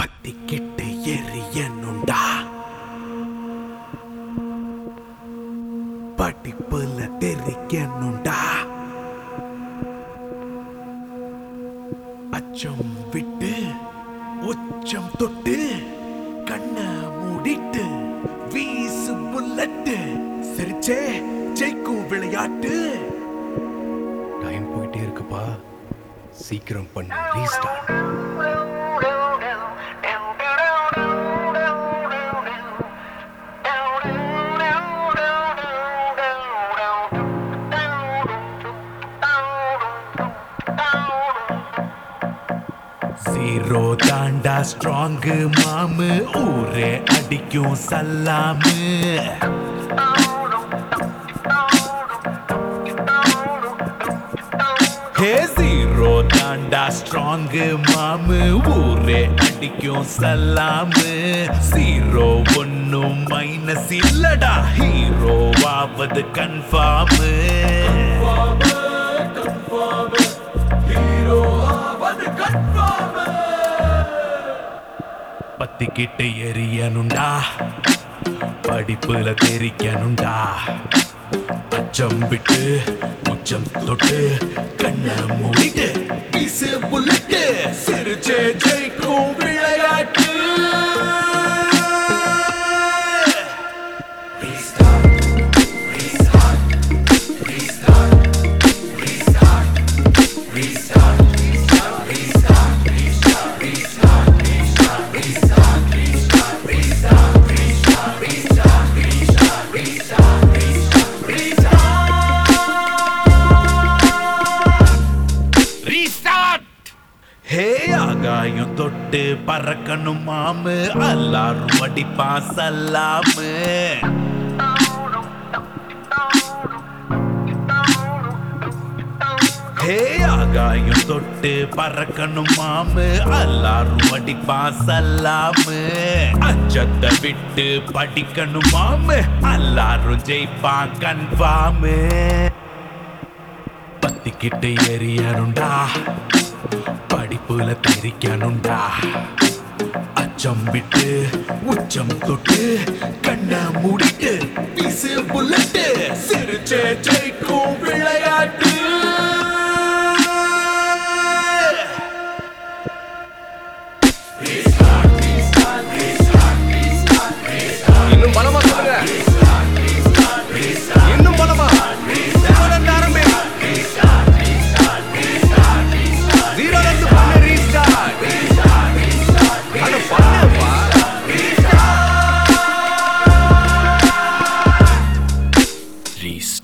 பத்திக்கிட்டு எரியணுண்டா படிப்புல தெரிக்கணுண்டா அச்சம் விட்டு உச்சம் தொட்டு கண்ண மூடிட்டு வீசு புல்லட்டு சிரிச்சே ஜெயிக்கும் விளையாட்டு டைம் போயிட்டே இருக்குப்பா சீக்கிரம் பண்ணு ரீஸ்டார்ட் ஜீரோ தாண்டா ஸ்ட்ராங்கு மாமு ஊரே அடிக்கும் சல்லாமு ஹே ஜீரோ தாண்டா ஸ்ட்ராங்கு மாமு ஊரே அடிக்கும் சல்லாமு ஜீரோ ஒன்னும் மைனஸ் இல்லடா ஹீரோவாவது கன்ஃபார்மு பத்திக்கிட்டு எரியணுண்டா படிப்புல தெரிக்கணுண்டா அச்சம் விட்டு உச்சம் தொட்டு கண்ண மூடிட்டு வீசு புல்லட்டு சிரிச்சே ஜெயிக்கும் விளையாட்டு ரீஸ்டார்ட் ஹே ஆகாயம் தொட்டு பறக்கணும் மாமு எல்லாரும் அடிப்பா சல்லாமு ஹே ஆகாயம் தொட்டு பறக்கணும் மாமு எல்லாரும் அடிப்பா சல்லாமு அச்சத்தை விட்டு படிக்கணும் மாமு எல்லாரும் ஜெயிப்பா கன்ஃபார்மு பத்திக்கிட்டு எரியணுண்டா படிப்புல தெரிக்கணுண்டா அச்சம் விட்டு உச்சம் தொட்டு கண்ண மூடிட்டு வீசு புல்லட்டு சிரிச்சே ஜெயிக்கும் விளையாட்டு இன்னும் பலமா சொல்லுங்க இன்னும் பலமா ஜீரோல இருந்து ஆரம்பி ஜீரோல இருந்து பண்ணு ரீஸ்டார்ட் அட பண்ணுப்பா ரீஸ்டார்ட்